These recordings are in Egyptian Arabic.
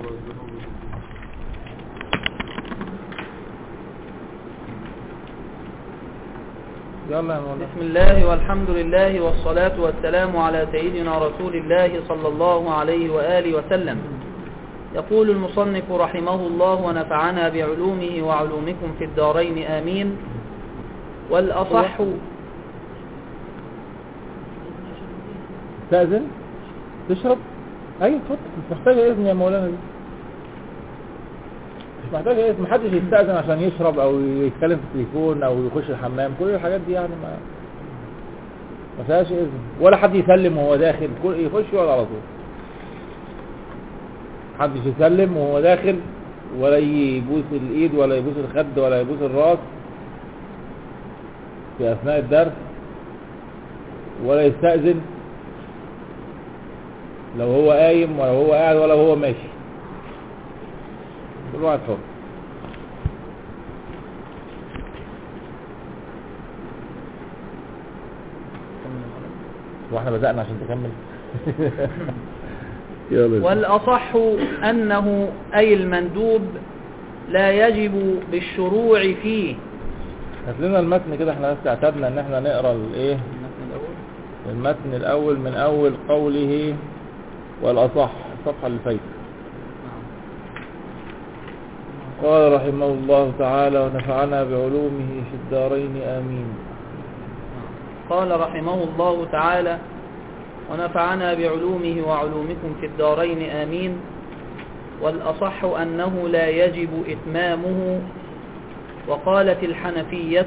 يلا يا مولانا بسم الله والحمد لله والصلاة والسلام على سيدنا رسول الله صلى الله عليه وآله وسلم يقول المصنف رحمه الله ونفعنا بعلومه وعلومكم في الدارين آمين والأصح تأذن تشرب ايوه اتفضل مش محتاجة اذن يا مولانا دي مش محتاجة اذن محدش يستأذن عشان يشرب او يتكلم في التليفون او يخش الحمام كل الحاجات دي يعني ما ما فيهاش اذن ولا حد يسلم وهو داخل كل يخش يقعد على طول محدش يسلم وهو داخل ولا يبوس الايد ولا يبوس الخد ولا يبوس الراس في اثناء الدرس ولا يستأذن لو هو قايم ولا هو قاعد ولا هو ماشي كل واحد حر واحنا بدأنا عشان تكمل يلا والأصح أنه أي المندوب لا يجب بالشروع فيه هات لنا المتن كده احنا بس اعتدنا ان احنا نقرا الايه المتن الاول من اول قوله والاصح الصفحه اللي فاتت قال رحمه الله تعالى ونفعنا بعلومه في الدارين آمين قال رحمه الله تعالى ونفعنا بعلومه وعلومكم في الدارين آمين والأصح أنه لا يجب إتمامه وقالت الحنفية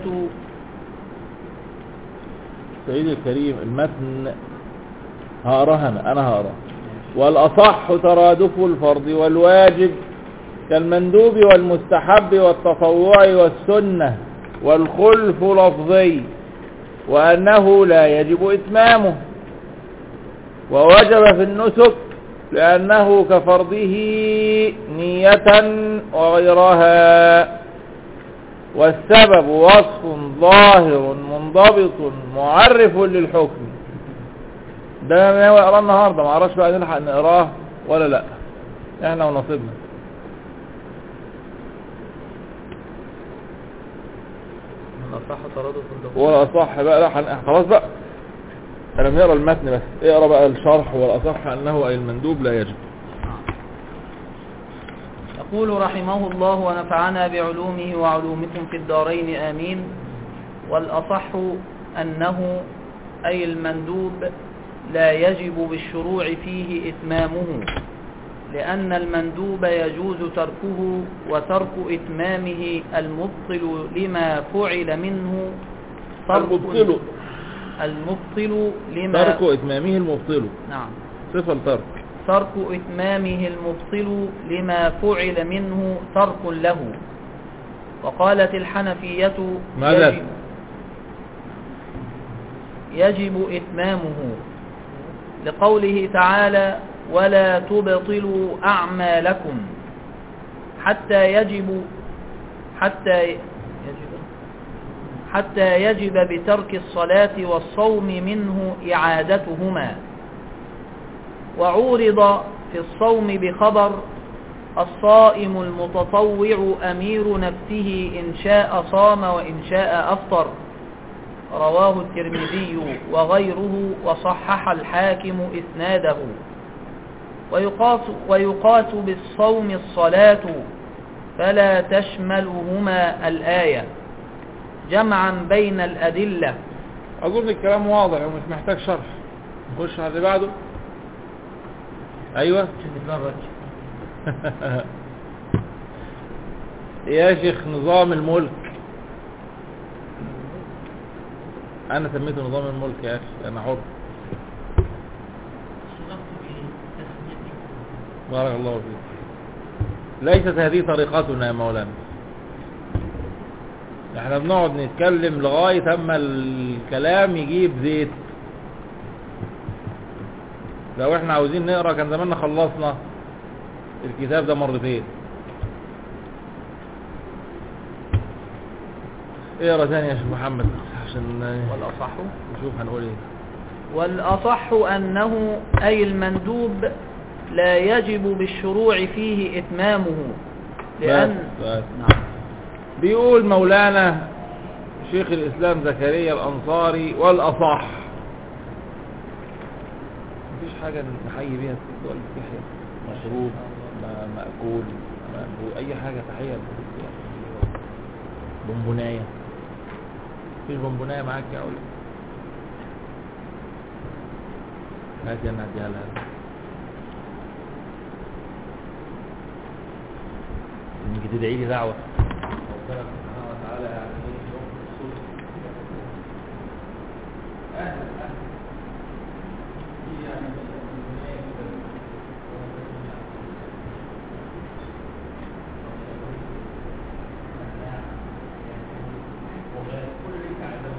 سيدي الكريم المتن هقراها انا انا هقرا والأصح ترادف الفرض والواجب كالمندوب والمستحب والتطوع والسنة والخلف لفظي وأنه لا يجب إتمامه ووجب في النسك لأنه كفرضه نية وغيرها والسبب وصف ظاهر منضبط معرف للحكم ده انا ناوي اقراه النهارده ما اعرفش بقى نلحق نقراه ولا لا احنا ونصيبنا الأصح ترادف اللفظ ولا اصح بقى لا حن... خلاص بقى انا بنقرا المتن بس اقرا بقى الشرح والاصح انه اي المندوب لا يجب يقول رحمه الله ونفعنا بعلومه وعلومكم في الدارين آمين والأصح أنه أي المندوب لا يجب بالشروع فيه إتمامه لأن المندوب يجوز تركه وترك إتمامه المبطل لما فعل منه ترك المبطل المبطل لما ترك اتمامه المبطل نعم صفة الترك ترك إتمامه المبطل لما فعل منه ترك له وقالت الحنفية ماذا؟ يجب, يجب إتمامه لقوله تعالى ولا تبطلوا أعمالكم حتى يجب حتى يجب حتى يجب بترك الصلاة والصوم منه إعادتهما وعورض في الصوم بخبر الصائم المتطوع أمير نفسه إن شاء صام وإن شاء أفطر رواه الترمذي وغيره وصحح الحاكم إسناده ويقاس, ويقاس بالصوم الصلاة فلا تشملهما الآية جمعا بين الأدلة اظن الكلام واضح ومش محتاج شرح نخش على اللي بعده ايوه يا شيخ نظام الملك انا سميته نظام الملك يا اخي انا حر بارك الله فيك ليست هذه طريقتنا يا مولانا احنا بنقعد نتكلم لغاية اما الكلام يجيب زيت لو احنا عاوزين نقرا كان زماننا خلصنا الكتاب ده مرتين اقرا تاني يا شيخ محمد عشان والأصح نشوف هنقول ايه والأصح أنه أي المندوب لا يجب بالشروع فيه إتمامه لأن بس بس. نعم بيقول مولانا شيخ الإسلام زكريا الأنصاري والأصح مفيش حاجة نحيي بيها الست ولا تحية مشروب ما- مأكول مأكول أي حاجة تحية للست يعني. بونبوناية مفيش بونبوناية معاك يا أولي هاتي أنا هديها لها انك تدعي لي دعوة ربنا سبحانه وتعالى يعني ايه يوم الخصوص اهلا اهلا دي يعني كل اللي انت عايزه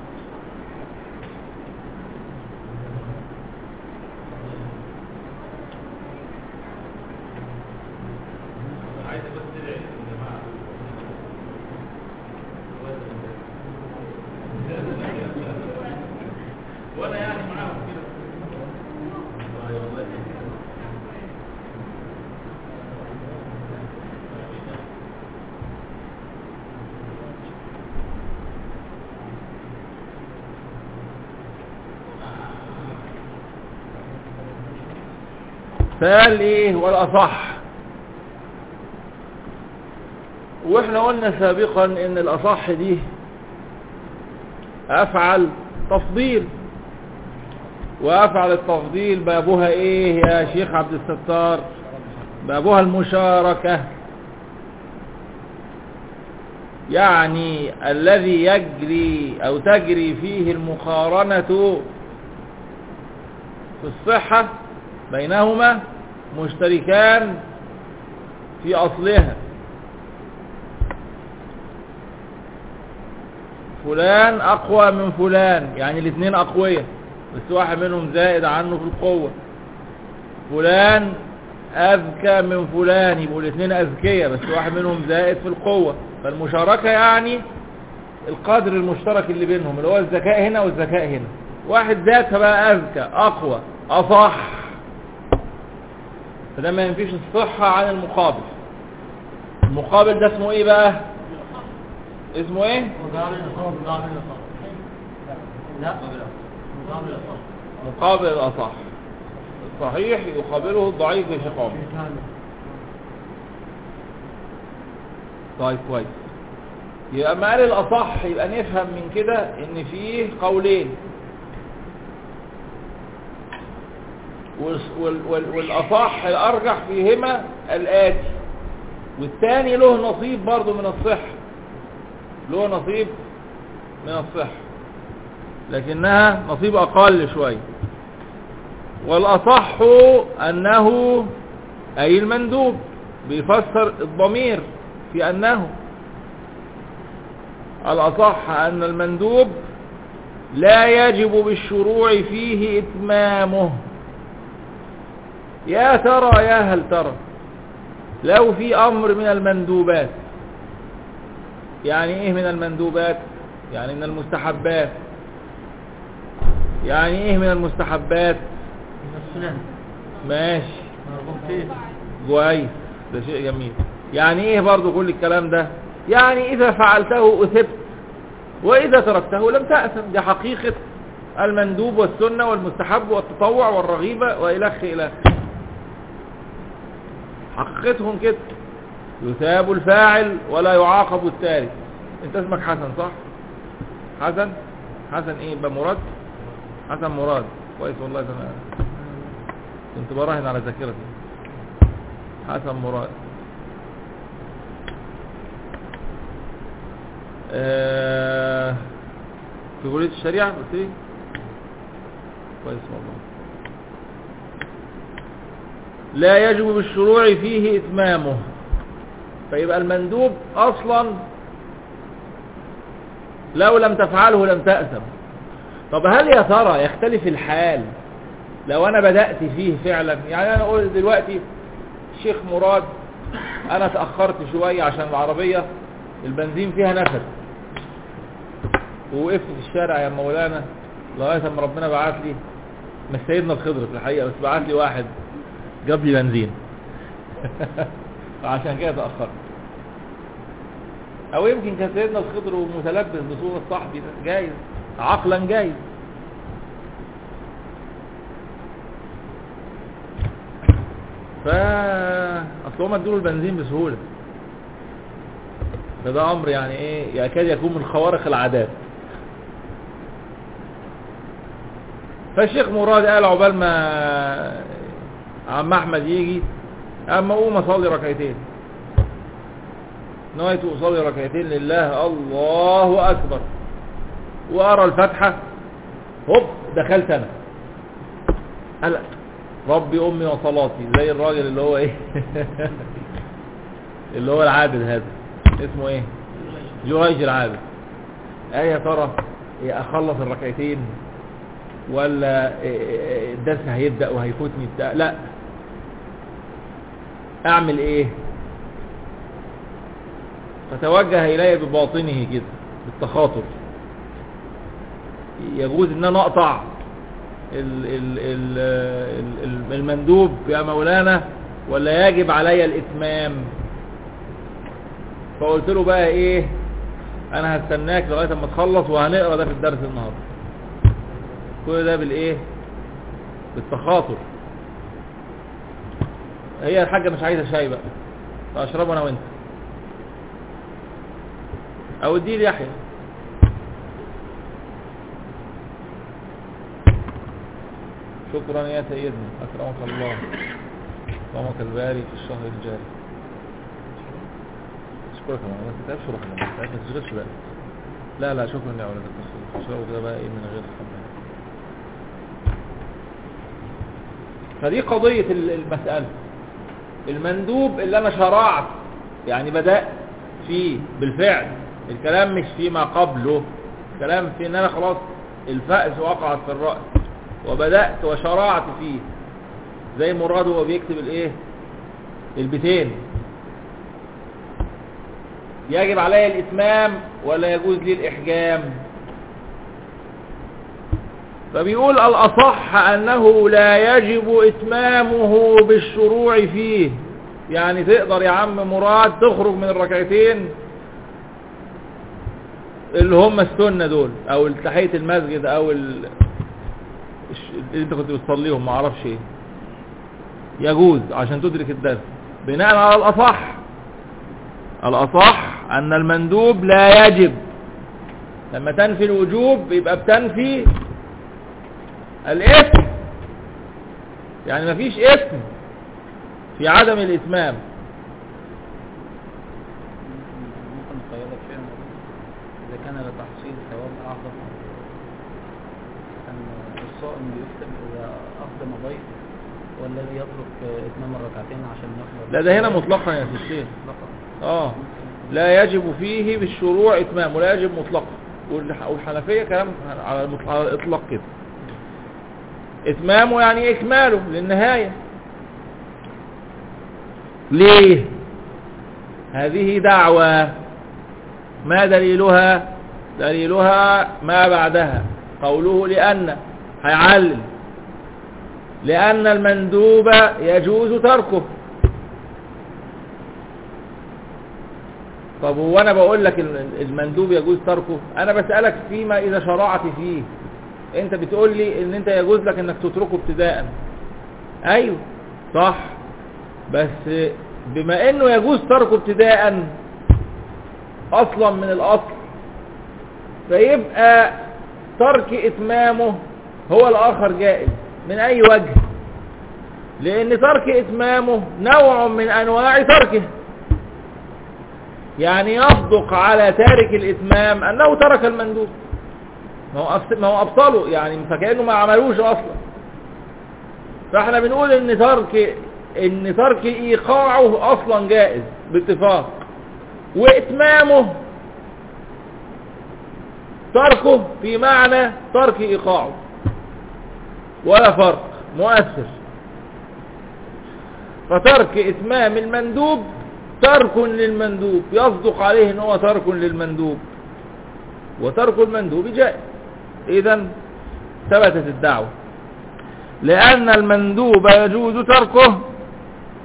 عايز بس تدعي يا جماعه وانا يعني معاهم كده فقال ايه والاصح واحنا قلنا سابقا ان الاصح دي افعل تفضيل وافعل التفضيل بابها ايه يا شيخ عبد الستار بابها المشاركة يعني الذي يجري او تجري فيه المقارنة في الصحة بينهما مشتركان في اصلها فلان اقوى من فلان يعني الاثنين اقوياء بس واحد منهم زائد عنه في القوة فلان اذكى من فلان يبقوا الاثنين اذكياء بس واحد منهم زائد في القوة فالمشاركة يعني القدر المشترك اللي بينهم اللي هو الذكاء هنا والذكاء هنا واحد ذات بقى اذكى اقوى اصح فده ما ينفيش الصحة عن المقابل المقابل ده اسمه ايه بقى اسمه ايه لا مقابل الأصح الصحيح يقابله الضعيف بشقاق طيب كويس يبقى ما قال الأصح يبقى نفهم من كده ان فيه قولين والس- وال- وال- والأصح الأرجح فيهما الآتي والثاني له نصيب برضه من الصحة له نصيب من الصحة لكنها نصيب أقل شوية والأصح أنه أي المندوب بيفسر الضمير في أنه الأصح أن المندوب لا يجب بالشروع فيه إتمامه يا ترى يا هل ترى لو في أمر من المندوبات يعني إيه من المندوبات يعني من المستحبات يعني إيه من المستحبات من السنن ماشي مرغوب فيه كويس ده شيء جميل يعني ايه برضو كل الكلام ده يعني اذا فعلته اثبت واذا تركته لم تأثم دي حقيقة المندوب والسنة والمستحب والتطوع والرغيبة والخ الخ حقيقتهم كده يثاب الفاعل ولا يعاقب التارك انت اسمك حسن صح حسن حسن ايه يبقى مراد حسن مراد كويس والله تمام كنت براهن على ذاكرتي حسن مراد آه، في كلية الشريعة قلت لي كويس والله لا يجب بالشروع فيه إتمامه فيبقى المندوب أصلا لو لم تفعله لم تأثم طب هل يا ترى يختلف الحال لو أنا بدأت فيه فعلا يعني أنا أقول دلوقتي الشيخ مراد أنا تأخرت شوية عشان العربية البنزين فيها نفس ووقفت في الشارع يا مولانا لغاية ما ربنا بعت لي مش سيدنا الخضر في الحقيقة بس بعت لي واحد جاب لي بنزين فعشان كده تأخرت او يمكن كان سيدنا الخضر متلبس بصورة صاحبي ده جايز عقلا جايز فا اصل هم ادوا له البنزين بسهوله فده امر يعني ايه يكاد يكون من خوارق العادات فالشيخ مراد قال عقبال ما عم احمد يجي اما اقوم اصلي ركعتين نويت اصلي ركعتين لله الله اكبر وارى الفاتحه هوب دخلت انا قال ربي امي وصلاتي زي الراجل اللي هو ايه اللي هو العابد هذا اسمه ايه جريج العابد ايه يا ترى إيه اخلص الركعتين ولا إيه الدرس هيبدأ وهيفوتني بتاع لا اعمل ايه فتوجه الي بباطنه كده بالتخاطر يجوز ان انا اقطع ال ال ال ال المندوب يا مولانا ولا يجب علي الاتمام فقلت له بقى ايه انا هستناك لغايه اما تخلص وهنقرا ده في الدرس النهارده كل ده بالايه بالتخاطر هي الحاجه مش عايزه شاي بقى فاشربه انا وانت او اديه ليحيى شكرا يا سيدنا اكرمك الله اكرمك الباري في الشهر الجاري اشكرك يا مولانا ما تتعبش روحك ما تشغلش بقى لا لا شكرا يا ولد التصوير اشربوا كده بقى ايه من غير حبه فدي قضية المسألة المندوب اللي انا شرعت يعني بدأت فيه بالفعل الكلام مش فيما قبله الكلام في ان انا خلاص الفأس وقعت في الرأس وبدأت وشرعت فيه زي مراد هو بيكتب الايه البيتين يجب علي الاتمام ولا يجوز لي الاحجام فبيقول الاصح انه لا يجب اتمامه بالشروع فيه يعني تقدر يا عم مراد تخرج من الركعتين اللي هم السنة دول او تحية المسجد او ال... اللي انت كنت بتصليهم ما اعرفش ايه يجوز عشان تدرك الدرس بناء على الاصح الاصح ان المندوب لا يجب لما تنفي الوجوب يبقى بتنفي الاثم يعني مفيش اثم في عدم الاتمام ممكن نقيدك شيء إذا كان لتحصيل ثواب أعظم أن الصائم يكتب إذا أقدم ضيف والذي يترك إتمام الركعتين عشان يحضر لا ده هنا مطلقا يا سي الشيخ مطلقا. اه لا يجب فيه بالشروع اتمام ولا يجب مطلقا والح- والحنفية كلام على المط- على الاطلاق كده اتمامه يعني اكماله للنهاية ليه هذه دعوة ما دليلها دليلها ما بعدها قوله لأن هيعلل لأن المندوب يجوز تركه طب هو انا بقول لك ال- المندوب يجوز تركه انا بسألك فيما اذا شرعت فيه انت بتقول لي ان انت يجوز لك انك تتركه ابتداء ايوه صح بس بما انه يجوز تركه ابتداء اصلا من الاصل فيبقى ترك اتمامه هو الاخر جائز من اي وجه لان ترك اتمامه نوع من انواع تركه يعني يصدق على تارك الاتمام انه ترك المندوب ما هو أفس- ما هو ابطله يعني فكانه ما عملوش اصلا فاحنا بنقول ان ترك ان ترك ايقاعه اصلا جائز باتفاق واتمامه تركه في معنى ترك ايقاعه ولا فرق مؤثر فترك اتمام المندوب ترك للمندوب يصدق عليه ان هو ترك للمندوب وترك المندوب جائز اذا ثبتت الدعوة لان المندوب يجوز تركه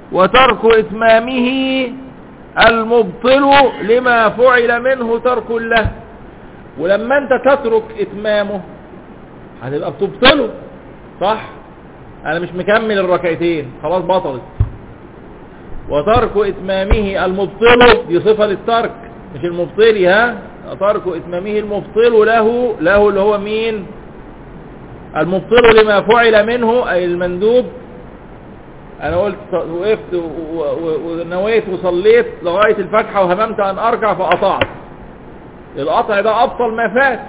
وترك إتمامه المبطل لما فعل منه ترك له ولما انت تترك اتمامه هتبقى بتبطله صح انا مش مكمل الركعتين خلاص بطلت وترك اتمامه المبطل دي صفة للترك مش المبطل ها ترك اتمامه المبطل له له اللي هو مين المبطل لما فعل منه اي المندوب انا قلت وقفت و- و- ونويت وصليت لغاية الفتحة وهممت ان اركع فقطعت القطع ده ابطل ما فات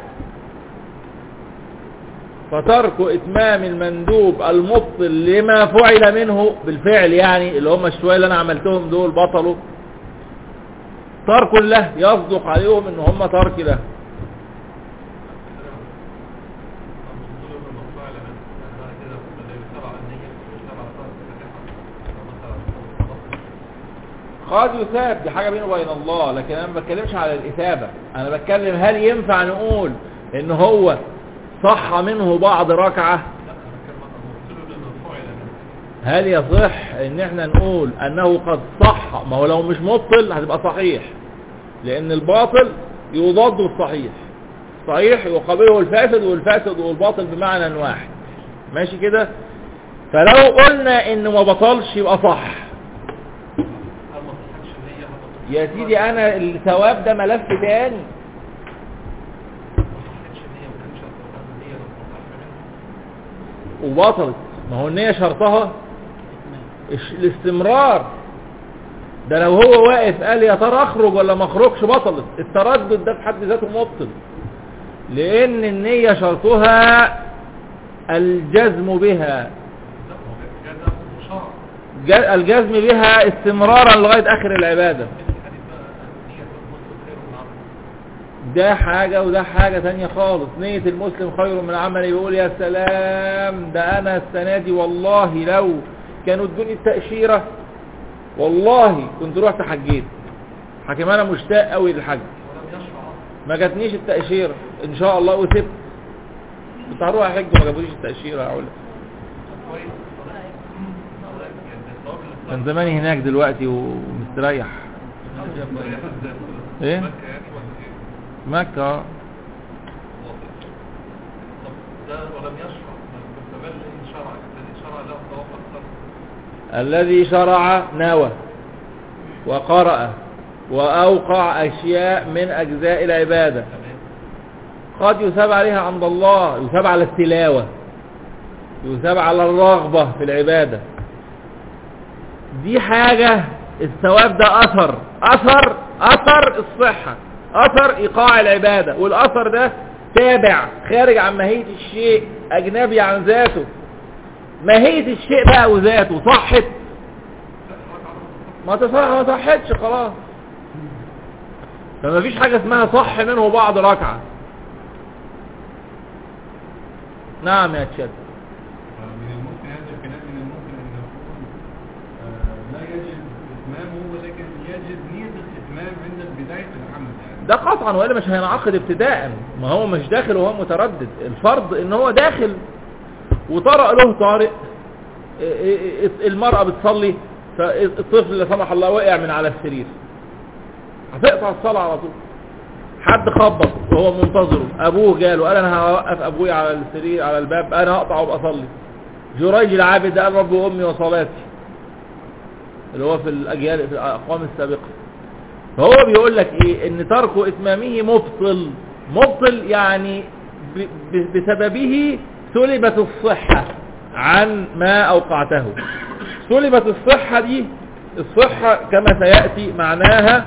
فترك اتمام المندوب المبطل لما فعل منه بالفعل يعني اللي هم الشوية اللي انا عملتهم دول بطلوا ترك له يصدق عليهم ان هم ترك له قد يثاب دي حاجة بينه وبين الله لكن انا ما بتكلمش على الاثابة انا بتكلم هل ينفع نقول ان هو صح منه بعض ركعة هل يصح ان احنا نقول انه قد صح ما هو لو مش مبطل هتبقى صحيح لان الباطل يضاد الصحيح صحيح يقابله الفاسد والفاسد والباطل بمعنى واحد ماشي كده فلو قلنا انه ما بطلش يبقى صح يا سيدي انا الثواب ده ملف تاني وبطلت ما هو النية شرطها الش- الاستمرار ده لو هو واقف قال يا ترى اخرج ولا ما اخرجش بطلت التردد ده في حد ذاته مبطل لان النية شرطها الجزم بها ج- الجزم بها استمرارا لغاية اخر العبادة ده حاجة وده حاجة تانية خالص نية المسلم خير من عمله يقول يا سلام ده انا السنة دي والله لو كانوا ادوني التأشيرة والله كنت رحت حجيت حكيم انا مشتاق قوي للحج ما جاتنيش التأشيرة ان شاء الله وسبت كنت هروح احج وما جابوليش التأشيرة هقول لك. كان زماني هناك دلوقتي ومستريح ايه مكة آه. الذي شرع نوى وقرأ وأوقع أشياء من أجزاء العبادة قد يثاب عليها عند الله يثاب على التلاوة يثاب على الرغبة في العبادة دي حاجة الثواب ده أثر أثر أثر الصحة أثر إيقاع العبادة والأثر ده تابع خارج عن ماهية الشيء أجنبي عن ذاته ماهية الشيء بقى وذاته صحت ما تصح ما صحتش خلاص فما فيش حاجة اسمها صح منه بعض ركعة نعم يا تشد من الممكن هذا الكلام من الممكن ان يكون آه، لا يجب اتمامه ولكن يجب نية الاتمام عند بداية العمل يعني ده قطعا والا مش هينعقد ابتداء ما هو مش داخل وهو متردد الفرض ان هو داخل وطرأ له طارئ ا- ا- ا- المرأة بتصلي فالطفل لا سمح الله وقع من على السرير هتقطع الصلاة على طول حد خبط وهو منتظره ابوه جاله قال انا هوقف ابويا على السرير على الباب انا هقطع وابقى اصلي جريج العابد قال ربي وامي وصلاتي اللي هو في الاجيال في الاقوام السابقه فهو بيقول لك ايه ان ترك اتمامه مبطل مبطل يعني ب- ب- بسببه سلبت الصحة عن ما اوقعته سلبت الصحة دي الصحة كما سيأتي معناها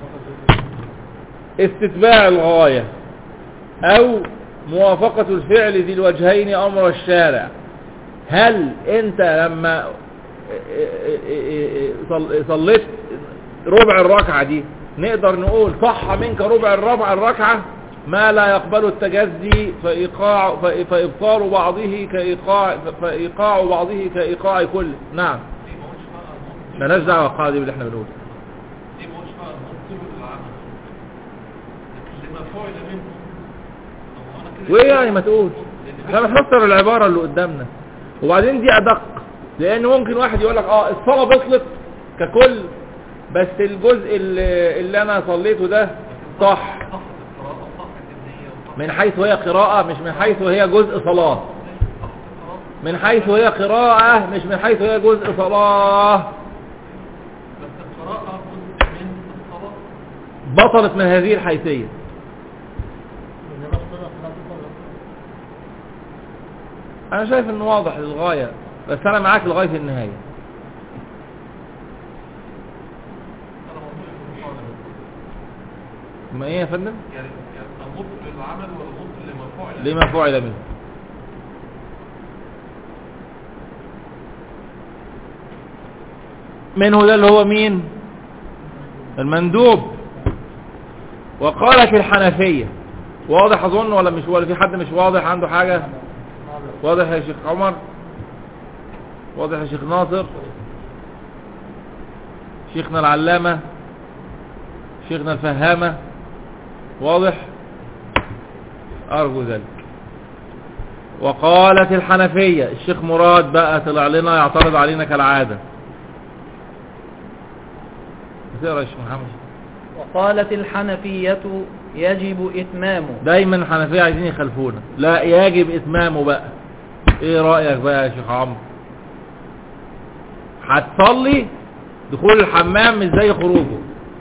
استتباع الغاية او موافقة الفعل ذي الوجهين امر الشارع هل انت لما صل- صليت ربع الركعة دي نقدر نقول صح منك ربع الربع الركعة ما لا يقبل التجزي فإيقاع ف- فإبطال بعضه كإيقاع فإيقاع بعضه كإيقاع كله نعم مالناش دعوة القاعدة دي باللي احنا بنقوله دي مش بقى المبطل العمل لكن لما فعل منه طب انا كده وايه يعني ما تقول احنا بنفسر العبارة اللي قدامنا وبعدين دي ادق لان ممكن واحد يقول لك اه الصلاة بطلت ككل بس الجزء اللي, اللي انا صليته ده صح صحة القراءة وصحة النية وصحة من حيث هي قراءة مش من حيث هي جزء صلاة صحة القراءة من حيث هي قراءة مش من حيث هي جزء صلاة بس القراءة جزء من الصلاة بطلت من هذه الحيثية إذا بس صلاة صلاة الظهر. انا شايف انه واضح للغاية بس انا معاك لغاية النهاية أنا موضوع المقارنة ما ايه يا فندم يعني يعني المبطل للعمل ولا المبطل لما فعل لما فعل منه منه ده اللي هو مين المندوب وقالت الحنفية واضح اظن ولا مش ولا في حد مش واضح عنده حاجة واضح يا شيخ عمر واضح يا شيخ ناصر شيخنا العلامة شيخنا الفهامة واضح أرجو ذلك وقالت الحنفية الشيخ مراد بقى طلع لنا يعترض علينا كالعادة بتقرا يا شيخ محمد وقالت الحنفية يجب إتمامه دايما الحنفية عايزين يخلفونا لا يجب إتمامه بقى ايه رأيك بقى يا شيخ عمرو هتصلي دخول الحمام مش زي خروجه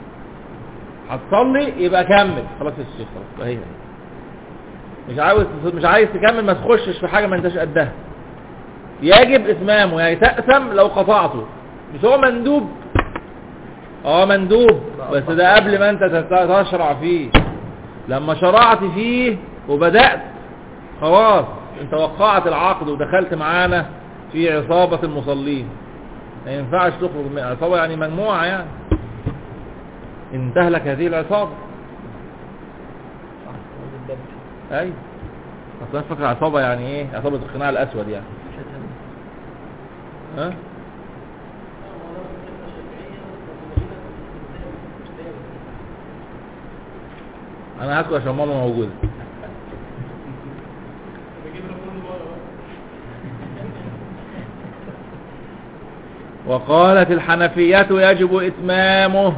هتصلي يبقى كمل خلاص يا شيخ خلاص هي مش عاوز مش عايز تكمل ما تخشش في حاجه ما انتش قدها يجب اتمامه يعني تأثم لو قطعته مش هو مندوب اه مندوب بس ده قبل ما انت تت- تشرع فيه لما شرعت فيه وبدأت خلاص انت وقعت العقد ودخلت معانا في عصابة المصلين ما ينفعش تخرج من عصابة يعني مجموعة يعني انتهلك هذه العصابة ايوه اصل انا فاكر عصابة يعني ايه عصابة القناع الاسود يعني ها انا هاكل عشان ماما موجودة بجيب له كل مرة وقالت الحنفية يجب إتمامه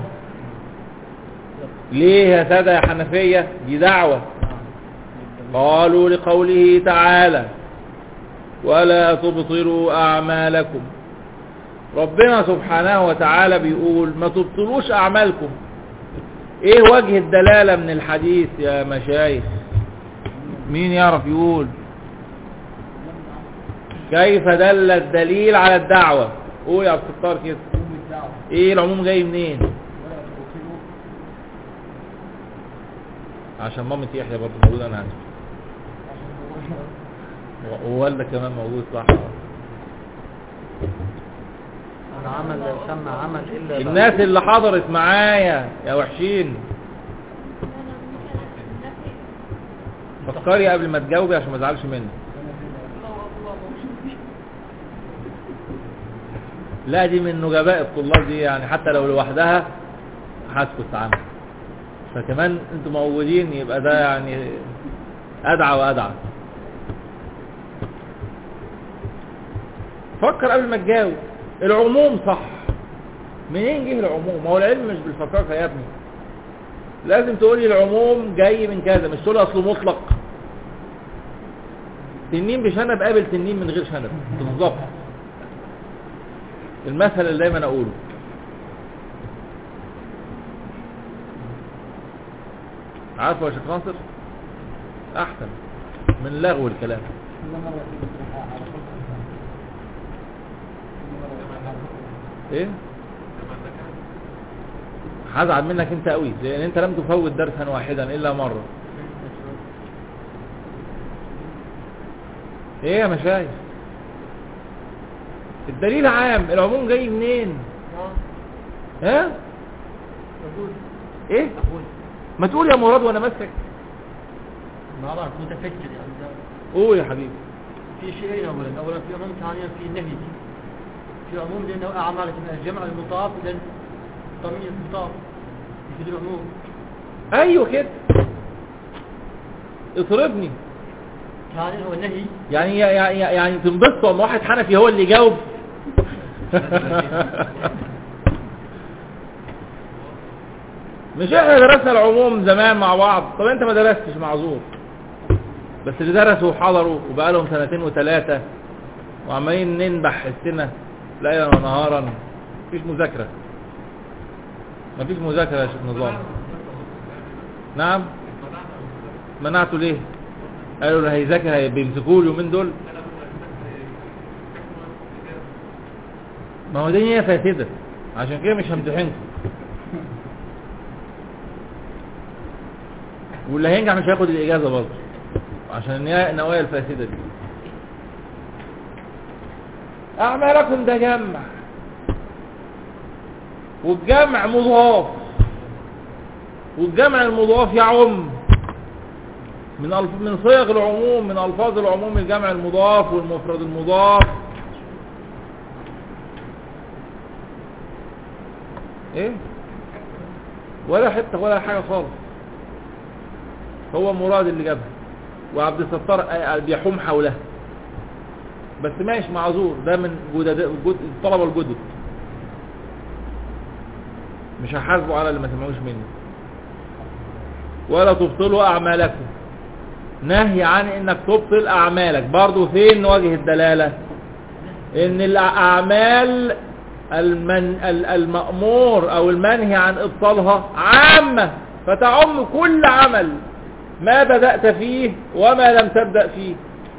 ليه يا سادة يا حنفية دي دعوة قالوا لقوله تعالى ولا تبطلوا أعمالكم ربنا سبحانه وتعالى بيقول ما تبطلوش أعمالكم ايه وجه الدلالة من الحديث يا مشايخ مين يعرف يقول كيف دل الدليل على الدعوة قول يا عبد الستار كده ايه العموم جاي منين عشان مامة يحيى برضه موجودة انا عندي ووالدك كمان موجود صح العمل لا يسمى عمل إلا بعد- الناس اللي حضرت معايا يا وحشين فكري قبل ما تجاوبي عشان ما ازعلش منك لا دي من نجباء الطلاب دي يعني حتى لو لوحدها هسكت عنها فكمان انتوا موجودين يبقى ده يعني ادعى وادعى فكر قبل ما تجاوب العموم صح منين جه العموم ما هو العلم مش بالفكاكه يا ابني لازم تقولي العموم جاي من كذا مش تقولي اصله مطلق تنين بشنب قابل تنين من غير شنب بالظبط المثل اللي دايما اقوله عارفه يا شيخ ناصر احسن من لغو الكلام ايه هزعل منك انت قوي لان انت لم تفوت درسا واحدا الا مره ايه يا مشايخ الدليل عام العموم جاي منين ها ايه ما تقول يا مراد وانا ماسك ما أعرف متفكر يعني ده قول يا حبيبي في شيئين أولا أولا في عموم ثانيا في نهي في عموم لأنه أعمالك من الجمع المضاف إلى ضمير المضاف في العموم ايوه كده اطربني ثانيا هو النهي يعني يعني يعني تنبسطوا اما واحد حنفي هو اللي يجاوب مش احنا درسنا العموم زمان مع بعض طب انت ما درستش معذور بس اللي درسوا وحضروا وبقى لهم سنتين وثلاثة وعمالين ننبح السنة ليلا ونهارا مفيش مذاكرة مفيش مذاكرة يا شيخ نظام نعم منعته ليه قالوا اللي هيذاكر هي- بيمسكوه اليومين دول ما هو دي هي فاسدة عشان كده مش همتحنكم واللي هينجح مش هياخد الإجازة برضه عشان النيا- النوايا الفاسدة دي أعمالكم ده جمع والجمع مضاف والجمع المضاف يعم من ألف من صيغ العموم من ألفاظ العموم الجمع المضاف والمفرد المضاف ايه ولا حته ولا حاجه خالص هو مراد اللي جابها وعبد الستار آه، بيحوم حولها بس ماشي معذور ده من جدد جد الطلبه الجدد مش هحاسبه على اللي ما سمعوش مني ولا تبطلوا اعمالكم نهي عن انك تبطل اعمالك برضو فين وجه الدلاله ان الاعمال المن ال- المأمور او المنهي عن ابطالها عامة فتعم كل عمل ما بدأت فيه وما لم تبدأ فيه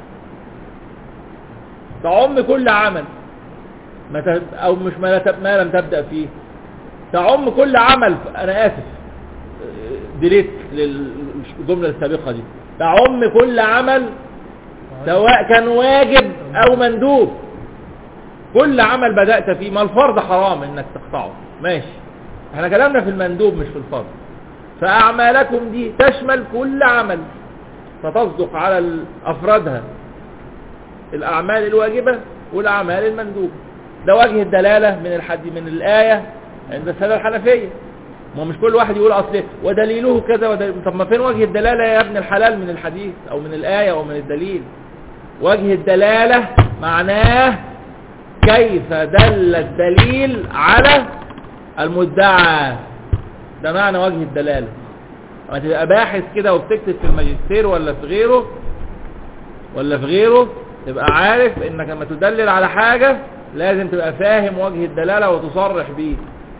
تعم كل عمل ما ت- او مش ما, لا- ما لم تبدأ فيه تعم كل عمل انا اسف ديليت للجملة السابقة دي تعم كل عمل سواء كان واجب او مندوب كل عمل بدأت فيه ما الفرض حرام انك تقطعه ماشي احنا كلامنا في المندوب مش في الفرض فاعمالكم دي تشمل كل عمل فتصدق على ال- افرادها الاعمال الواجبة والاعمال المندوبة ده وجه الدلالة من الحد من الآية عند السادة الحنفية ما مش كل واحد يقول اصل ودليله كذا ودليل طب ما فين وجه الدلالة يا ابن الحلال من الحديث او من الآية او من الدليل وجه الدلالة معناه كيف دل الدليل على المدعى ده معنى وجه الدلالة لما تبقى باحث كده وبتكتب في الماجستير ولا في غيره ولا في غيره تبقى عارف انك لما تدلل على حاجة لازم تبقى فاهم وجه الدلالة وتصرح بيه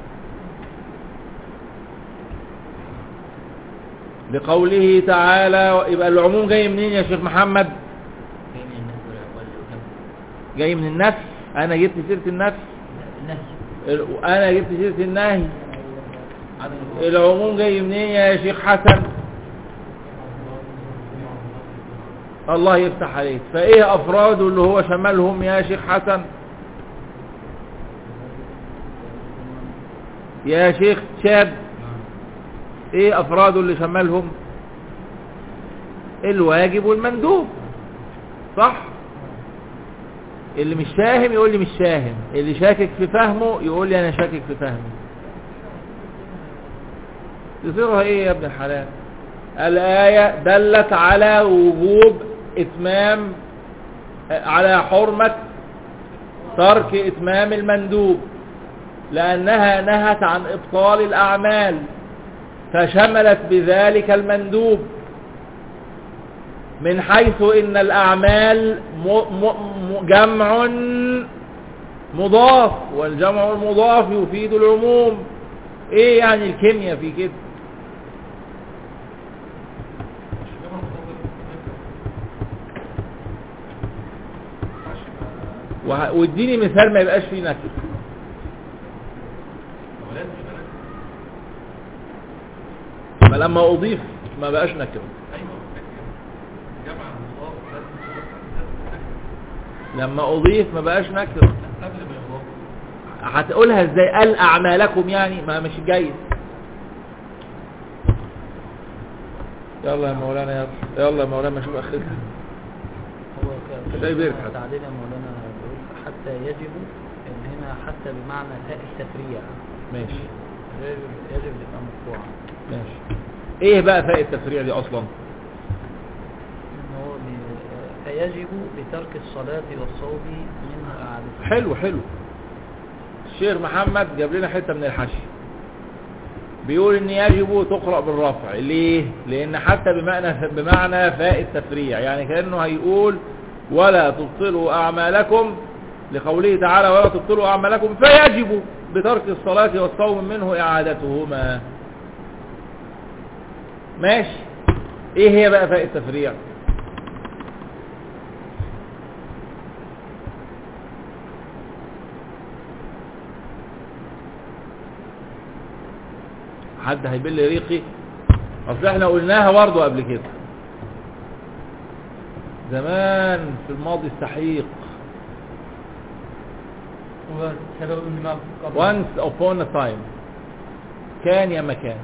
لقوله تعالى يبقى العموم جاي منين يا شيخ محمد جاي من النفس انا جبت سيرة النفس ال- انا جبت سيرة النهي العموم جاي منين يا شيخ حسن الله يفتح عليك فايه افراده اللي هو شملهم يا شيخ حسن يا شيخ شاب ايه افراده اللي شملهم الواجب والمندوب صح اللي مش فاهم يقول لي مش فاهم اللي شاكك في فهمه يقول لي انا شاكك في فهمي يصيرها ايه يا ابن الحلال الآية دلت على وجوب اتمام على حرمة ترك اتمام المندوب لانها نهت عن ابطال الاعمال فشملت بذلك المندوب من حيث ان الاعمال م م م جمع مضاف والجمع المضاف يفيد العموم ايه يعني الكيمياء في كده وه- واديني مثال ما يبقاش فيه نكر ما لما اضيف ما بقاش نكر لما اضيف ما بقاش نكر هتقولها ازاي قال اعمالكم يعني ما مش جيد يلا يا مولانا يلا يلا يا مولانا شوف اخرتها هو ك- شايف كلمة يركب. تعديل يا مولانا بيقول حتى يجب ان هنا حتى بمعنى تاء التفريع ماشي يجب يجب تبقى مرفوعة ماشي ايه بقى فاء التفريع دي اصلا إن هو بي- فيجب بترك الصلاة والصوم منه إعادته حلو حلو الشيخ محمد جاب لنا حته من الحشي بيقول ان يجب تقرأ بالرفع ليه لان حتى بمعنى بمعنى فاء التفريع يعني كأنه هيقول ولا تبطلوا اعمالكم لقوله تعالى ولا تبطلوا اعمالكم فيجب بترك الصلاة والصوم منه اعادتهما ماشي ايه هي بقى فاء التفريع حد هيبل ريقي اصل احنا قلناها برضه قبل كده زمان في الماضي السحيق وسبب الإمام قبل once upon a time كان يا مكان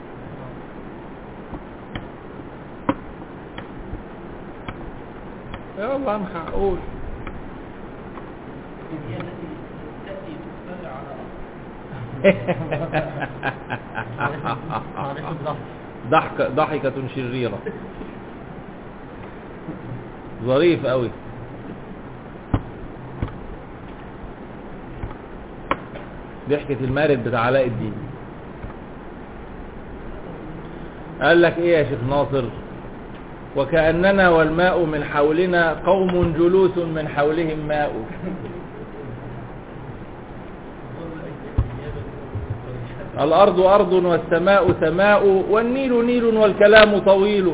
يلا انخع قول هي التي تأتي تفرع على عليكم ضغط ضحك ضحكة شريرة ظريف قوي ضحكة المارد بتاع علاء الدين قال لك ايه يا شيخ ناصر وكأننا والماء من حولنا قوم جلوس من حولهم ماء الأرض أرض والسماء سماء والنيل نيل والكلام طويل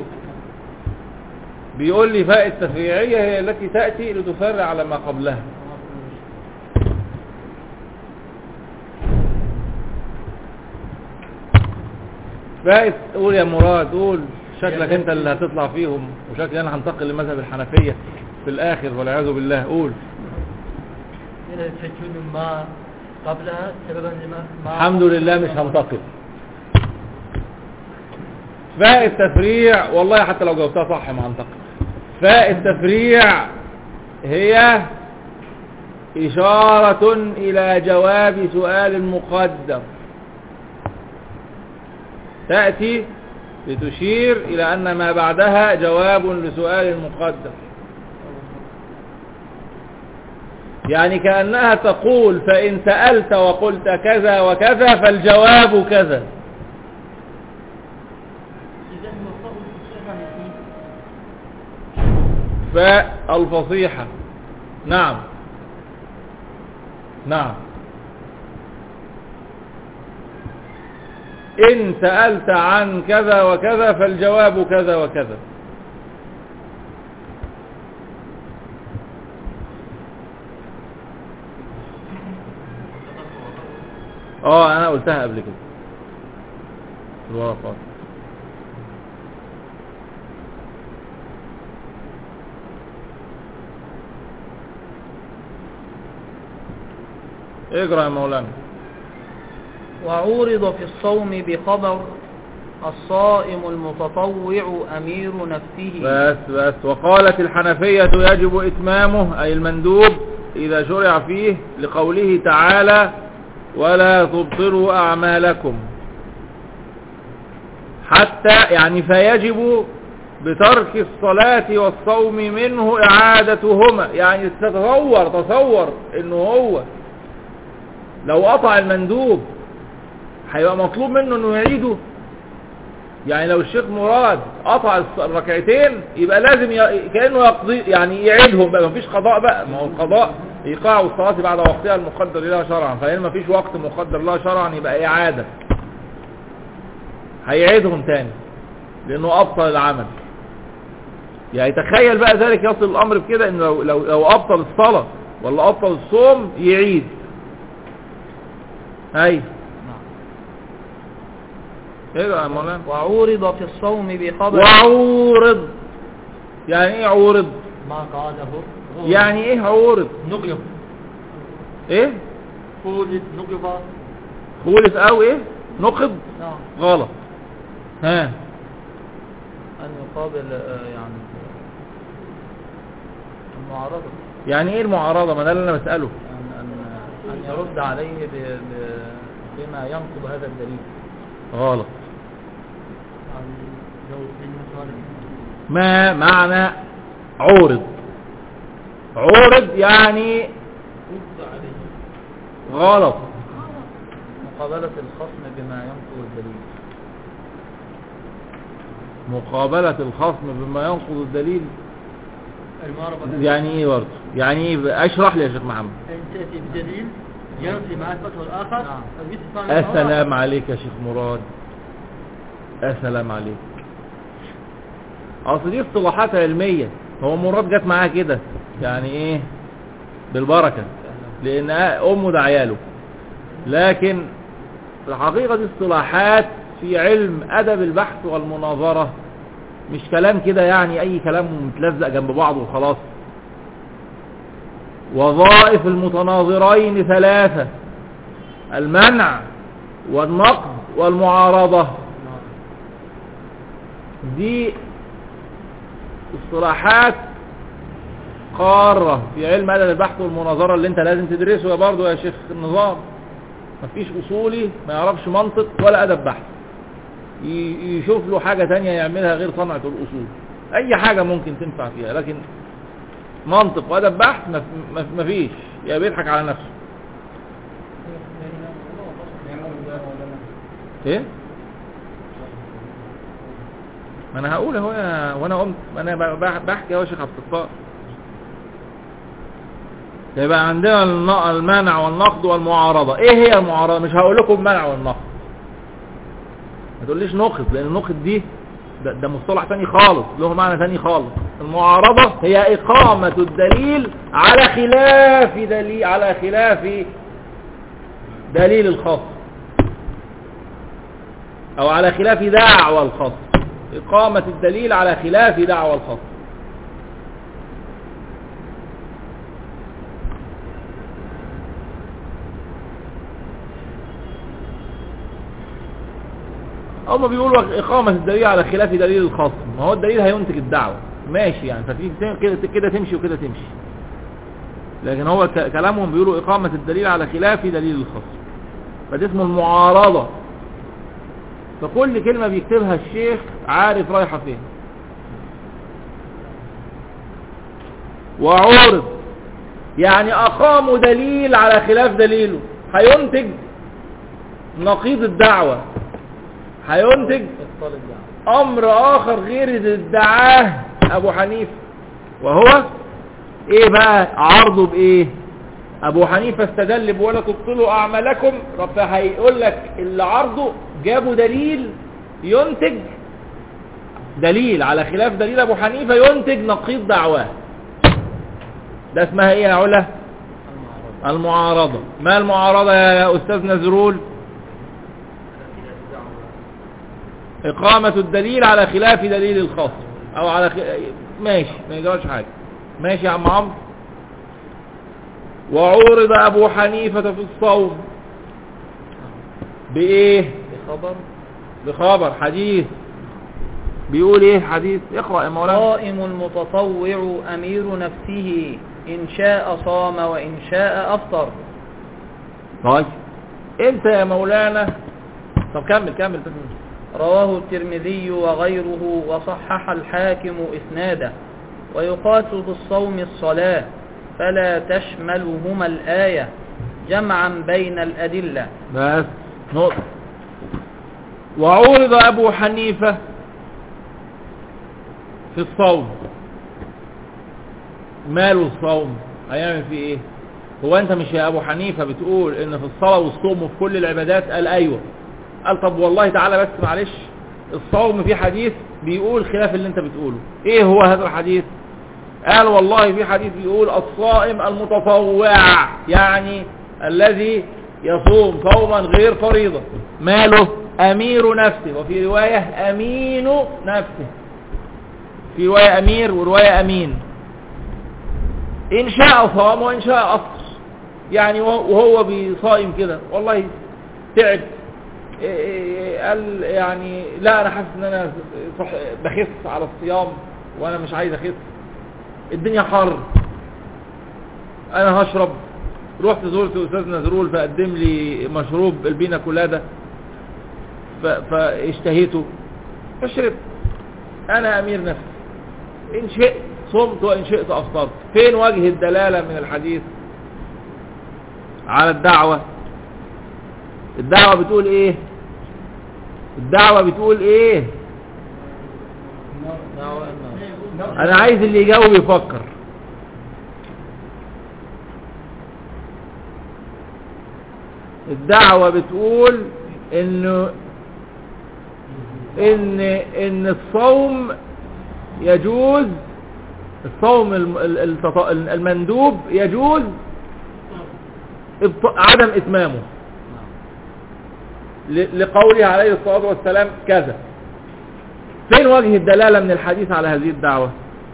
بيقول لي فاء التفريعية هي التي تأتي لتفرع على ما قبلها فاء قول يا مراد قول شكلك انت اللي هتطلع فيهم وشكلي انا هنتقل لمذهب الحنفية في الاخر والعياذ بالله قول هنا تكون ما قبلها سببا لما ما الحمد لله مش هنتقل فاء التفريع والله حتى لو جاوبتها صح ما هنتقل فاء التفريع هي إشارة إلى جواب سؤال مقدر تأتي لتشير إلى أن ما بعدها جواب لسؤال مقدر يعني كأنها تقول فإن سألت وقلت كذا وكذا فالجواب كذا إذا هو فوق الصفة الاثنين فالفصيحة نعم نعم إن سألت عن كذا وكذا فالجواب كذا وكذا اه انا قلتها قبل كده في الورقات اقرا يا مولانا وعورض في الصوم بخبر الصائم المتطوع أمير نفسه بس بس وقالت الحنفية يجب إتمامه أي المندوب إذا شرع فيه لقوله تعالى ولا تبطلوا أعمالكم حتى يعني فيجب بترك الصلاة والصوم منه إعادتهما يعني تتصور تصور إنه هو لو قطع المندوب هيبقى مطلوب منه إنه يعيده يعني لو الشيخ مراد قطع الص- الركعتين يبقى لازم ي... كأنه يقضي يعني يعيدهم بقى مفيش قضاء بقى ما هو القضاء ايقاع الصلاة بعد وقتها المقدر لها شرعا فهنا مفيش وقت مقدر لها شرعا يبقى اعادة هيعيدهم تاني لانه ابطل العمل يعني تخيل بقى ذلك يصل الامر بكده انه لو, لو, لو ابطل الصلاة ولا ابطل الصوم يعيد هاي ايه بقى يا مولانا وعورض في الصوم بخبر وعورض يعني ايه عورض ما قاله هو يعني ايه عورض نقلب ايه فولد نقلب خولف او ايه نقض نعم غلط ها أن يقابل آه، يعني المعارضة يعني ايه المعارضة ما ده اللي انا بسأله أن, أن, أن يرد عليه ب... ب... بما ينقض هذا الدليل غلط يعني لو بالمثال ما معنى عورض عورض يعني غلط مقابلة الخصم بما ينقض الدليل مقابلة الخصم بما ينقض الدليل المعارضة يعني ايه برضه يعني ايه اشرح لي يا شيخ محمد أن تأتي بدليل ينفي مع إثباته الآخر نعم. أو يدفع من السلام عليك يا شيخ مراد السلام عليك اصل دي اصطلاحات علمية هو مراد جت معاه كده يعني ايه بالبركة لان امه ده عياله لكن في الحقيقة دي اصطلاحات في علم ادب البحث والمناظرة مش كلام كده يعني اي كلام متلزق جنب بعضه وخلاص وظائف المتناظرين ثلاثة المنع والنقد والمعارضة دي اصطلاحات قارة في علم أدب البحث والمناظرة اللي انت لازم تدرسه يا برضه يا شيخ النظام مفيش أصولي ما يعرفش منطق ولا أدب بحث ي- يشوف له حاجة تانية يعملها غير صنعة الأصول أي حاجة ممكن تنفع فيها لكن منطق وأدب بحث مف- مف- مفيش يا بيضحك على نفسه ايه ما انا هقول اهو يا- وانا قمت ما انا ب- بح- بحكي اهو يا شيخ عبد الستار يبقى عندنا الن- المنع والنقد والمعارضة ايه هي المعارضة مش هقول لكم المنع والنقد ما تقوليش نقد لان النقد دي ده, ده مصطلح تاني خالص له معنى تاني خالص المعارضة هي اقامة الدليل على خلاف دليل على خلاف دليل الخاص او على خلاف دعوى الخاص اقامة الدليل على خلاف دعوى الخاص هما بيقولوا إقامة الدليل على خلاف دليل الخصم ما هو الدليل هينتج الدعوة ماشي يعني ففي كده كده تمشي وكده تمشي لكن هو ك- كلامهم بيقولوا إقامة الدليل على خلاف دليل الخصم فده اسمه المعارضة فكل كلمة بيكتبها الشيخ عارف رايحة فين وعورض يعني أقاموا دليل على خلاف دليله هينتج نقيض الدعوة هينتج إبطال الدعوة امر اخر غير اللي ادعاه ابو حنيفه وهو ايه بقى عرضه بايه ابو حنيفه استدل بولا تبطلوا اعمالكم رب هيقول لك اللي عرضه جابوا دليل ينتج دليل على خلاف دليل ابو حنيفه ينتج نقيض دعواه ده اسمها ايه يا علا المعارضة المعارضه ما المعارضه يا استاذ نزرول إقامة الدليل على خلاف دليل الخصم أو على خ... ماشي ما يجراش حاجة ماشي يا عم عمرو وعورض أبو حنيفة في الصوم بإيه بخبر بخبر حديث بيقول إيه حديث اقرأ يا مولانا صائم المتطوع أمير نفسه إن شاء صام وإن شاء أفطر طيب انت يا مولانا طب كمل كمل بس رواه الترمذي وغيره وصحح الحاكم إسناده ويقاس بالصوم الصلاة فلا تشملهما الآية جمعا بين الأدلة بس نقطة وعورض أبو حنيفة في الصوم ماله الصوم هيعمل فيه ايه هو انت مش يا ابو حنيفة بتقول ان في الصلاة والصوم وفي كل العبادات قال ايوه قال طب والله تعالى بس معلش الصوم في حديث بيقول خلاف اللي انت بتقوله ايه هو هذا الحديث قال والله في حديث بيقول الصائم المتطوع يعني الذي يصوم صوما غير فريضة ماله أمير نفسه وفي رواية أمين نفسه في رواية أمير ورواية أمين إن شاء صام وإن شاء أفطر يعني وهو بيصائم كده والله تعب إيه إيه قال يعني لا أنا حاسس إن أنا صح بخس على الصيام وأنا مش عايز أخس الدنيا حر أنا هشرب رحت زرت أستاذ نزرول فقدم لي مشروب البينا كولادا ف- فاشتهيته فشربت أنا أمير نفسي إن شئت صمت وإن شئت أفطرت فين وجه الدلالة من الحديث على الدعوة الدعوة بتقول ايه الدعوة بتقول ايه دعوة النار انا عايز اللي يجاوب يفكر الدعوة بتقول انه ان ان الصوم يجوز الصوم الم- ال- التط- المندوب يجوز إبط- عدم اتمامه ل- لقوله عليه الصلاة والسلام كذا فين وجه الدلالة من الحديث على هذه الدعوة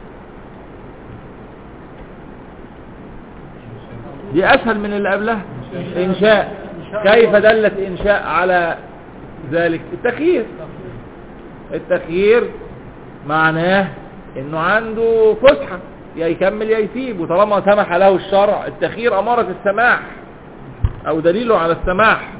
دي اسهل من اللي قبلها انشاء كيف دلت انشاء على ذلك التخيير التخيير معناه انه عنده فسحة يا يكمل يا يسيب وطالما سمح له الشرع التخيير امارة السماح او دليله على السماح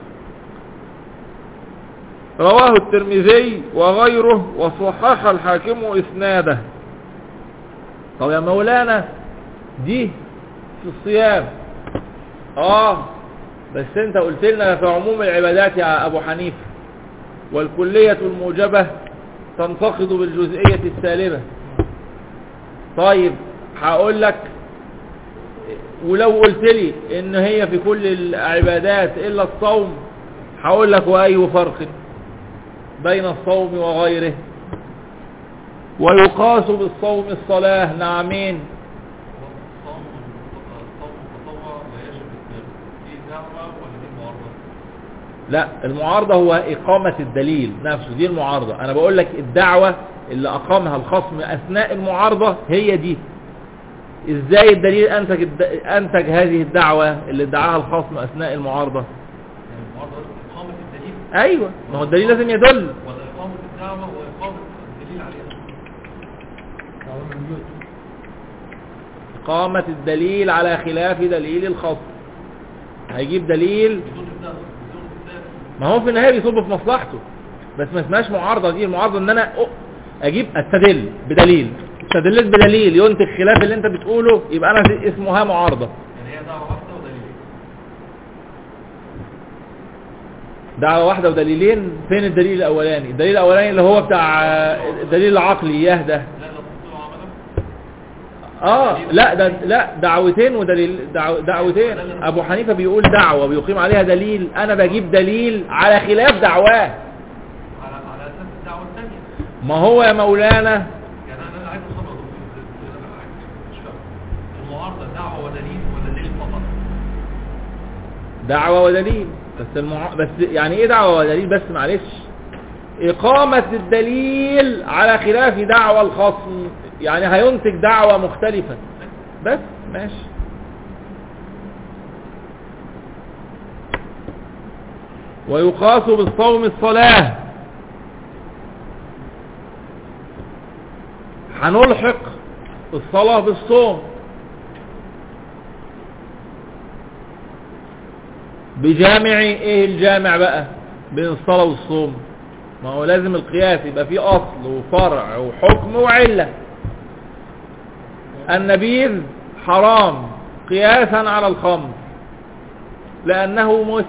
رواه الترمذي وغيره وصحح الحاكم اسناده طب يا مولانا دي في الصيام اه بس انت قلت لنا في عموم العبادات يا ابو حنيفه والكلية الموجبة تنتقد بالجزئية السالبة طيب هقول لك ولو قلت لي ان هي في كل العبادات الا الصوم هقول لك واي فرق بين الصوم وغيره ويقاس بالصوم الصلاة نعمين الصوم الصوم التطوع لا يجب إتمامه دي دعوة ولا دي معارضة؟ لا المعارضة هو إقامة الدليل نفسه دي المعارضة أنا بقول لك الدعوة اللي أقامها الخصم أثناء المعارضة هي دي إزاي الدليل أنتج, الد... أنتج هذه الدعوة اللي ادعاها الخصم أثناء المعارضة يعني المعارضة إقامة الدليل أيوة ما هو الدليل لازم يدل ولا إقامة الدعوة وإقامة الدليل عليها دعوة موجود إقامة الدليل على خلاف دليل الخصم هيجيب دليل بدون إبداء بدون إبداء ما هو في النهاية بيصب في مصلحته بس ما اسمهاش معارضة دي المعارضة ان انا أ- اجيب استدل بدليل استدلت بدليل ينتج خلاف اللي انت بتقوله يبقى انا دي اسمها معارضة يعني هي دعوة واحدة ودليل دعوة واحدة ودليلين فين الدليل الاولاني الدليل الاولاني اللي هو بتاع آه، الدليل العقلي اياه ده لا لا تبطلوا عملا اه لا ده لا دعوتين ودليل دعو دعوتين ابو حنيفة بيقول دعوة بيقيم عليها دليل انا بجيب دليل على خلاف دعواه على على أساس الدعوة الثانية ما هو يا مولانا يعني أنا أنا عايز أوصل لدكتور أنا عايز- مش فاهم المعارضة دعوة ودليل ولا دليل فقط؟ دعوة ودليل بس المع... بس يعني ايه دعوة ودليل بس معلش إقامة الدليل على خلاف دعوة الخصم يعني هينتج دعوة مختلفة بس ماشي ويقاس بالصوم الصلاة هنلحق الصلاة بالصوم بجامع ايه الجامع بقى بين الصلاة والصوم ما هو لازم القياس يبقى فيه اصل وفرع وحكم وعلة النبيذ حرام قياسا على الخمر لانه مس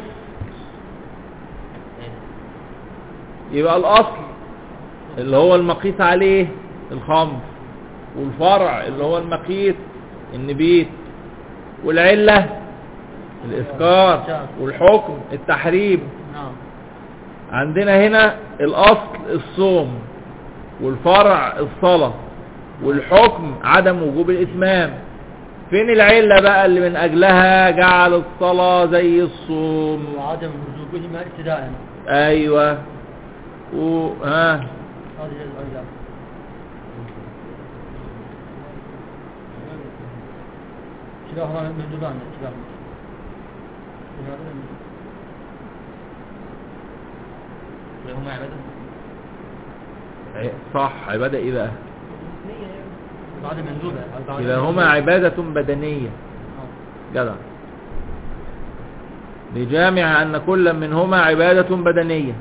يبقى الاصل اللي هو المقيس عليه الخمر والفرع اللي هو المقيس النبيت والعلة الإسكار والحكم التحريم نعم عندنا هنا الأصل الصوم والفرع الصلاة والحكم عدم وجوب الإتمام فين العلة بقى اللي من أجلها جعل الصلاة زي الصوم وعدم وجوبهما ابتداء أيوة و... ها هذه العلة كلاهما مندوبان كلاهما هما عبادة ع- صح عبادة ايه بقى بعد مندوبة بعد كلاهما عبادة بدنية آه. جدع لجامع أن كل منهما عبادة بدنية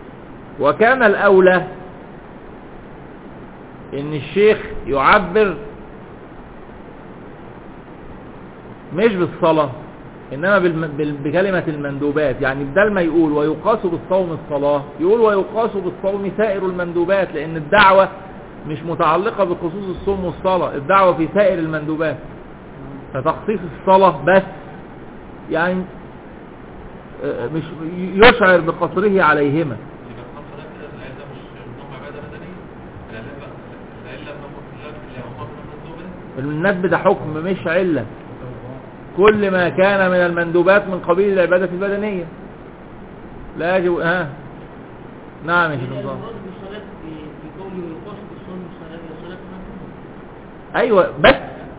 وكان الأولى إن الشيخ يعبر مش بالصلاة إنما بالم... بال... بكلمة المندوبات يعني بدل ما يقول ويقاس بالصوم الصلاة يقول ويقاس بالصوم سائر المندوبات لأن الدعوة مش متعلقة بخصوص الصوم والصلاة الدعوة في سائر المندوبات فتخصيص الصلاة بس يعني آه، مش يشعر بقصره عليهما يبقى الخمسة ده كده العلة مش إنهم عبادة بدنية العلة العلة إنهم هم من المندوبات الندب ده حكم مش علة كل ما كان من المندوبات من قبيل العبادة البدنية لا يجب ها نعم يا شيخ نظام المراد بالصلاة في في قوله يقاس بالصوم والصلاة هي صلاة مفهومة ايوه بس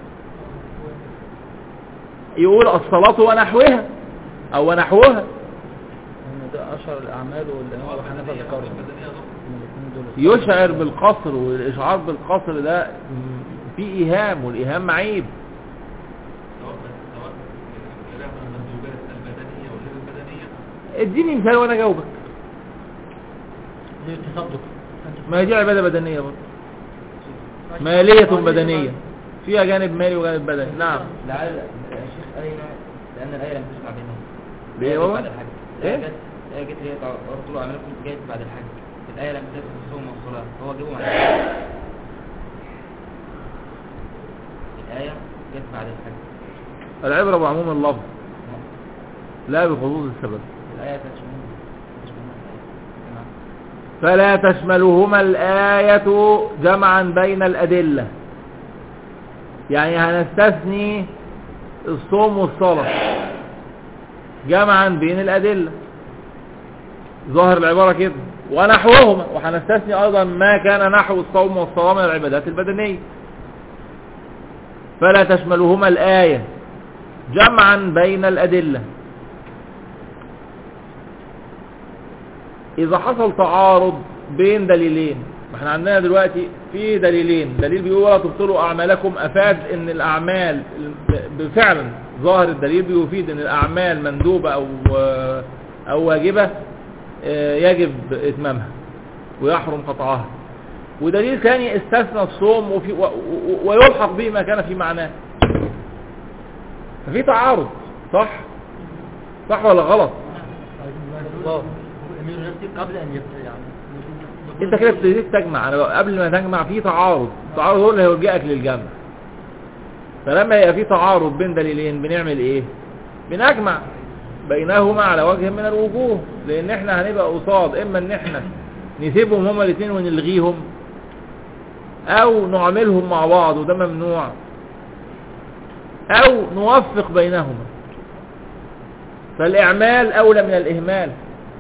يقول الصلاة ونحوها او ونحوها إن ده أشهر الأعمال والإمام أبو حنيفة ذكرهم البدنية ضغط الاثنين دول يشعر بالقصر والاشعار بالقصر ده في ايهام والايهام معيب سواء سواء الكلام عن المندوبات البدنية وغير البدنية اديني مثال وانا اجاوبك زي التصدق ما هي دي عبادة بدنية برضه مالية بدنية فيها جانب مالي وجانب بدني نعم لعل يا شيخ أين لأن الآية لم تسمع بينهم ليه الآية بابا؟ جت بعد الحج إيه؟ الآية جت الآية جت اللي هي طول عملكم جت بعد الحج الآية لم تذكر الصوم والصلاة هو جابهم عن الحج الآية جت بعد الحج العبرة بعموم اللفظ لا بخصوص السبب الآية تشمل تشمل الآية فلا تشملهما الآية جمعا بين الأدلة يعني هنستثني الصوم والصلاة جمعا بين الأدلة ظاهر العبارة كده ونحوهما وهنستثني أيضا ما كان نحو الصوم والصلاة من العبادات البدنية فلا تشملهما الآية جمعا بين الأدلة إذا حصل تعارض بين دليلين ما احنا عندنا دلوقتي في دليلين دليل بيقول ولا تبطلوا أعمالكم أفاد إن الأعمال فعلا ظاهر الدليل بيفيد إن الأعمال مندوبة أو أو واجبة آه، يجب إتمامها ويحرم قطعها ودليل ثاني استثنى الصوم وفي و- و- ويلحق به ما كان في معناه ففي تعارض صح صح ولا غلط هو الأمير نفسه قبل أن يبدأ يعني انت كده ابتديت تجمع انا قبل ما تجمع في تعارض التعارض هو اللي هيرجعك للجمع فلما يبقى في تعارض بين دليلين بنعمل ايه بنجمع بينهما على وجه من الوجوه لان احنا هنبقى قصاد اما ان احنا نسيبهم هما الاثنين ونلغيهم او نعملهم مع بعض وده ممنوع او نوفق بينهما فالاعمال اولى من الاهمال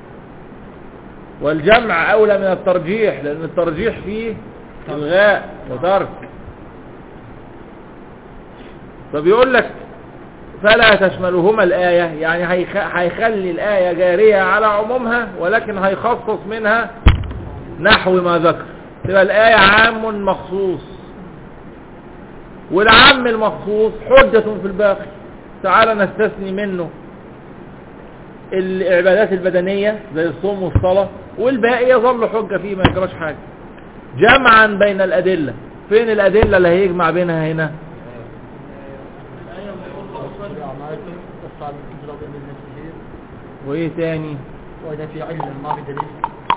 والجمع أولى من الترجيح لأن الترجيح فيه إلغاء وترك فبيقول لك فلا تشملهما الآية يعني هيخ- هيخلي الآية جارية على عمومها ولكن هيخصص منها نحو ما ذكر تبقى الآية عام مخصوص والعام المخصوص حجة في الباقي تعال نستثني منه العبادات البدنية زي الصوم والصلاة والباقي يظل حجة فيه ما يجراش حاجة جمعا بين الأدلة فين الأدلة اللي هيجمع بينها هنا الآية وصل أعمالكم الصعب تضرب من نفسه وايه تاني وإذا في علم ما في دليل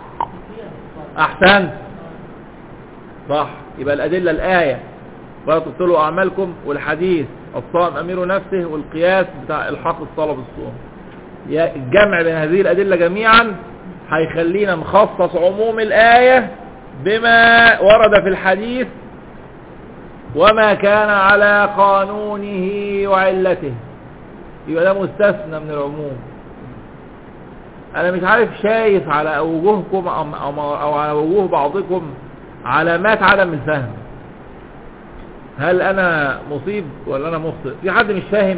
احسنت صح يبقى الأدلة الآية ولا تبطلوا أعمالكم والحديث الصائم أمير نفسه والقياس بتاع الحاق الصلاة بالصوم يا- الجمع بين هذه الأدلة جميعا هيخلينا نخصص عموم الآية بما ورد في الحديث وما كان على قانونه وعلته يبقى ده مستثنى من العموم انا مش عارف شايف على وجوهكم او, أو, أو على وجوه بعضكم علامات عدم الفهم هل انا مصيب ولا انا مخطئ في حد مش فاهم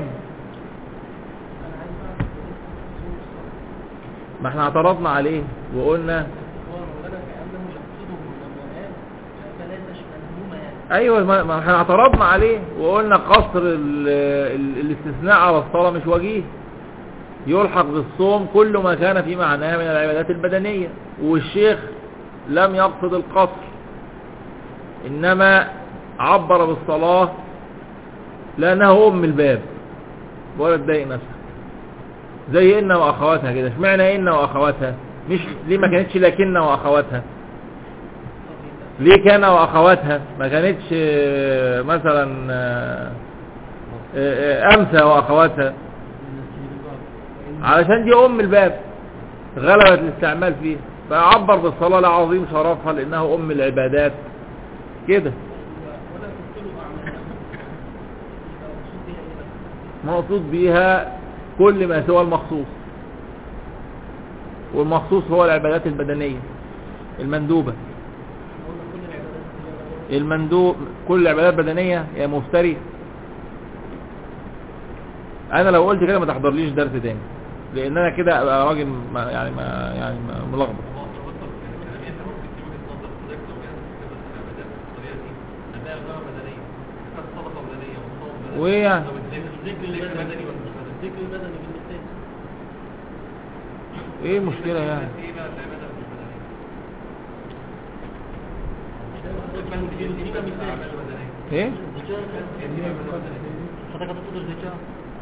ما احنا اعترضنا عليه وقلنا ايوه ما ما احنا اعترضنا عليه وقلنا قصر ال ال الاستثناء على الصلاة مش وجيه يلحق بالصوم كل ما كان في معناه من العبادات البدنية والشيخ لم يقصد القصر انما عبر بالصلاة لانه ام الباب ولا تضايق نفسك زي إن وأخواتها كده اشمعنى إن وأخواتها مش ليه ما كانتش لكن وأخواتها ليه كان وأخواتها ما كانتش آه، مثلا آه، آه، آه، أمسى وأخواتها علشان دي أم الباب غلبت الاستعمال فيه فعبر بالصلاة لعظيم شرفها لأنها أم العبادات كده مقصود بيها كل ما سوى المخصوص والمخصوص هو العبادات البدنية المندوبة المندوب كل العبادات البدنية يا مفتري انا لو قلت كده ما تحضرليش درس تاني لان انا كده ابقى راجل ما يعني ما يعني ما- ملخبط وايه يعني الذكر البدني الذكر البدني بالنسبة ايه المشكلة يعني ايه حضرتك تقدر الزكاة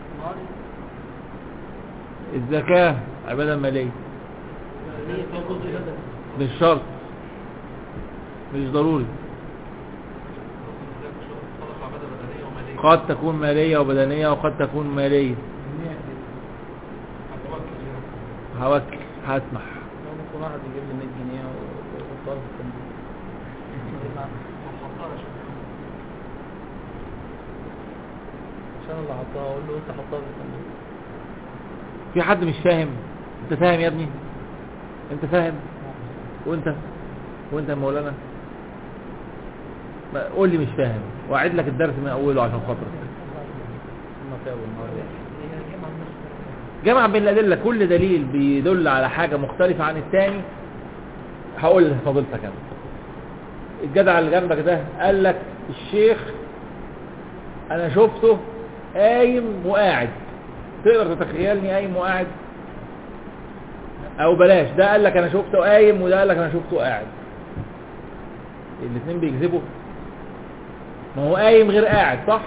الزكاة عبادة مالية هي في جزء البدن مش شرط مش ضروري قد تكون مالية وبدنية وقد تكون مالية هوكل هسمح ممكن واحد يجيب لي 100 جنيه ويحطها في الصندوق عشان اللي حطها اقول له انت حطها في الصندوق في حد مش فاهم انت فاهم يا ابني انت فاهم وانت وانت يا مولانا ما- قول لي مش فاهم واعد لك الدرس من اوله عشان خاطرك هم تعبوا النهارده جمع بين الأدلة كل دليل بيدل على حاجة مختلفة عن الثاني هقول لفضيلتك أنا الجدع اللي جنبك ده قال لك الشيخ أنا شفته قايم وقاعد تقدر تتخيلني قايم وقاعد أو بلاش ده قال لك أنا شفته قايم وده قال لك أنا شفته قاعد الاثنين بيكذبوا ما هو قايم غير قاعد صح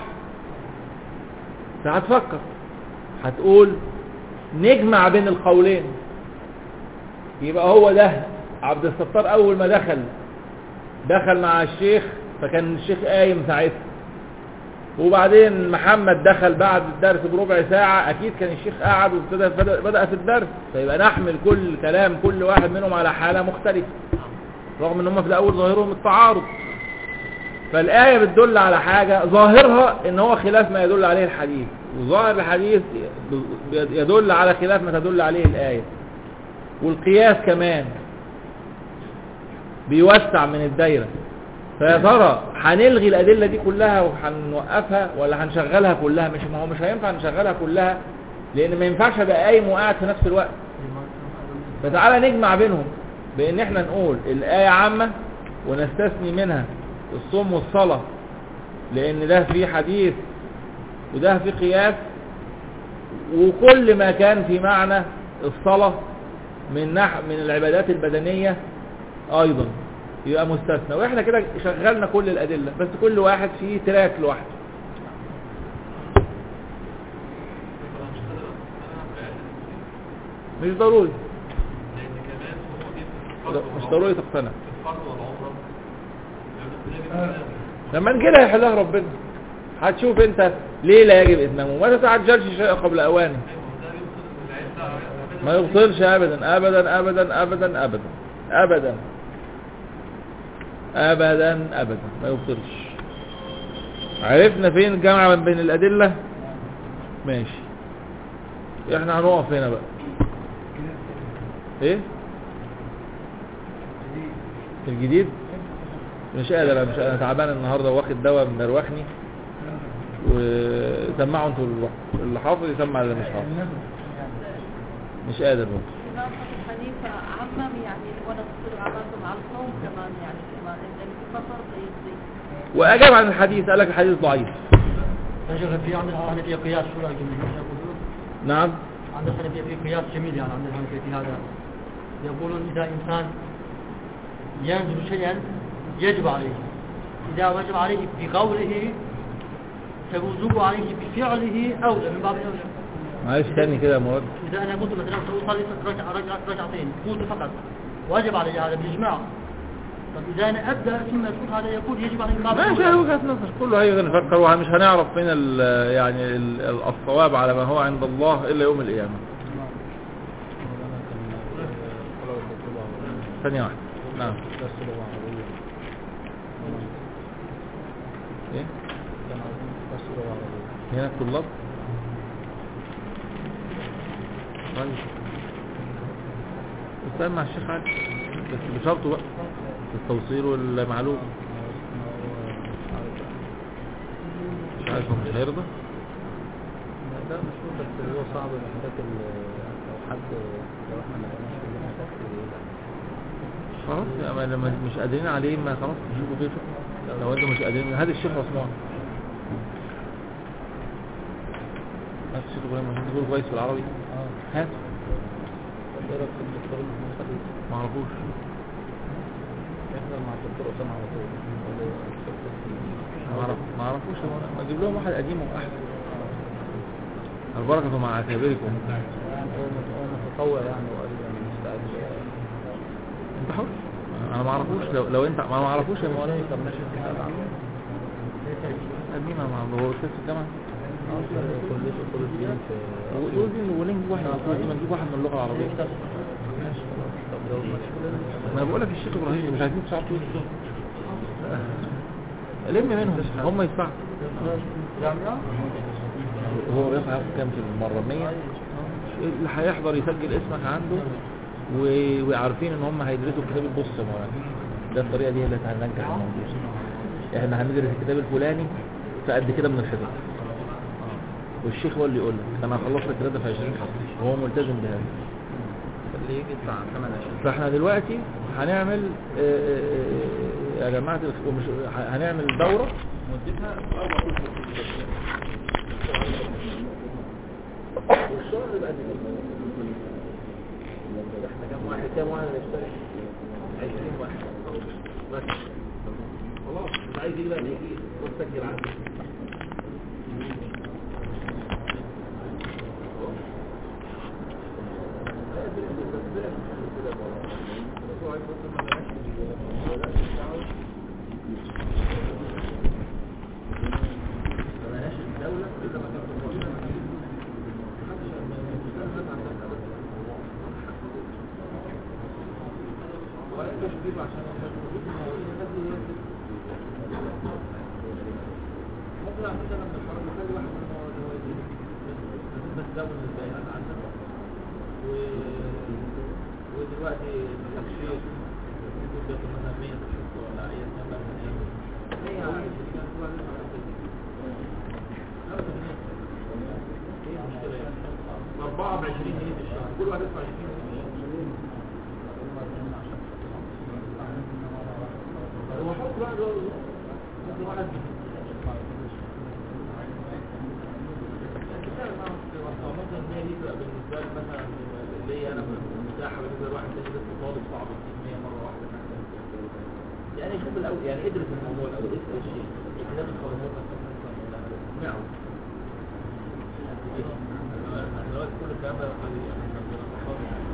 فهتفكر هتقول نجمع بين القولين يبقى هو ده عبد الستار اول ما دخل دخل مع الشيخ فكان الشيخ قايم ساعتها وبعدين محمد دخل بعد الدرس بربع ساعة اكيد كان الشيخ قاعد وابتدى بدأ, بدأ في الدرس فيبقى نحمل كل كلام كل واحد منهم على حالة مختلفة رغم ان هم في الاول ظاهرهم التعارض فالآية بتدل على حاجة ظاهرها ان هو خلاف ما يدل عليه الحديث وظاهر الحديث يدل على خلاف ما تدل عليه الآية والقياس كمان بيوسع من الدايرة فيا ترى هنلغي الأدلة دي كلها وهنوقفها ولا هنشغلها كلها مش ما هو مش هينفع نشغلها كلها لأن ما ينفعش أبقى قايم وقاعد في نفس الوقت فتعالى نجمع بينهم بأن احنا نقول الآية عامة ونستثني منها الصوم والصلاة لأن ده في حديث وده في قياس وكل ما كان في معنى الصلاة من نح من العبادات البدنية أيضا يبقى مستثنى واحنا كده شغلنا كل الأدلة بس كل واحد فيه تراك لوحده مش ضروري مش ضروري تقتنع لما نجيلها يحلها ربنا هتشوف انت ليه لا يجب اتمامه ما تتعجلش شيء قبل اوانه ما يبطلش ابدا ابدا ابدا ابدا ابدا ابدا ابدا ابدا ما يبطلش عرفنا فين الجمع بين الادله ماشي احنا هنقف هنا بقى ايه الجديد مش قادر انا مش انا تعبان النهارده واخد دواء مروخني وسمعوا انتوا اللي- اللي حافظ يسمع اللي مش حافظ مش قادر برضه الإمام أبو حنيفة عمم يعني وأنا تصير عملته مع القوم كمان يعني كمان إذا في سفر بيصير واجاب عن الحديث قال لك الحديث ضعيف رجل في عند الحنفية قياس شو رأيكم يقولون نعم عند الحنفية في قياس جميل يعني عند الحنفية في هذا يقولون إذا إنسان ينزل شيئا يجب عليه إذا وجب عليه بقوله فوجوب عليه بفعله أولى من باب أولى معلش تاني كده يا مراد إذا أنا قلت مثلا سأصلي ركعة ركعة ركعتين قلت فقط واجب علي هذا بالإجماع طب إذا أنا أبدأ ثم يكون هذا يقول يجب علي من باب ماشي هي أولى وجهة نظر كله هيجي نفكر ومش هنعرف من ال يعني ال- ال- الصواب على ما هو عند الله إلا يوم القيامة ثانية واحدة نعم ايه هنا الطلاب طيب استنى مع الشيخ علي بس بشرطه بقى التوصيل والمعلوم مش عارف هو مش هيرضى لا مش هو بس هو صعب محتاج ال- لو حد لو احنا ما لقيناش كلنا تكتب ايه خلاص يعني لما مش قادرين عليه ما خلاص نشوفوا غيره لو انتوا مش قادرين هات الشيخ عثمان هات الشيخ ابراهيم عشان تقول كويس في العربي هات ايه رايك في الدكتور محمود خليل ما اعرفوش يحضر مع الدكتور اسامه على طول ولا ما اعرف ما اعرفوش هو ما اجيب لهم واحد قديم واحسن البركة مع اكابركم هو مت- هو متطوع يعني وقال يعني مستعد انت حر انا ما اعرفوش لو, لو انت ما اعرفوش يا مولانا طب ماشي الكتاب عنه مين ما هو استاذ في الجامعه كلية اصول الدين في وقول لي ولين واحد ما نجيب واحد من اللغه العربيه ماشي خلاص طب لو مشكلة ما انا بقول لك الشيخ ابراهيم مش عايزين تساعد طول لم منهم هم يدفعوا جامعة هو بياخد كام في المره 100 اللي هيحضر يسجل اسمك عنده و- وعارفين ان هم هيدرسوا كتاب البص يا مولانا ده الطريقه دي اللي هتنجح الموضوع احنا هندرس الكتاب الفلاني في قد كده من الحفظ والشيخ هو اللي يقول لك انا هخلص لك كده في 20 حصه وهو ملتزم بهذا اللي يجي يدفع ثمن عشان فاحنا دلوقتي هنعمل آه، آه، آه، يا جماعه الخ- ومش ه- هنعمل دوره مدتها اربع اشهر والشهر يبقى قد كده احنا كام واحد كام واحد هنشترك 20 واحد بس خلاص اللي عايز يجي بقى يجي وتسجل عنده ودلوقتي التكشير يقول لك مثلا 100 تشوف ولا اي نمبر من ايه 24 جنيه في الشهر كل واحد يدفع 20 جنيه هو حط واحد حط واحد ممكن ان هي دي تبقى بالنسبه لي مثلا اللي انا متاحه بالنسبه لواحد تاني لسه طالب صعب يجيب 100 مره واحده يعني شوف الاول يعني ادرس الموضوع الاول اسال الشيء الكتاب الخرمات نعم احنا دلوقتي كل الكلام ده يعني احنا بنتخرج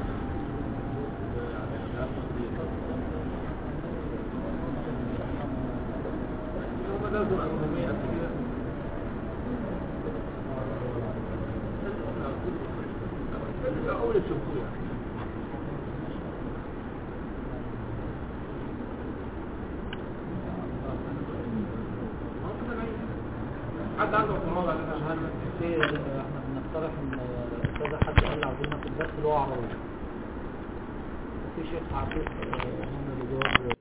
هم لازم أمامية قد كده أول تشوفوه يعني حد عنده اعتراض على هذا في احنا بنقترح ان كذا حد قال عاوزين ناخد درس لغه عربيه في شيخ عفيف آه، هنا اللي جوه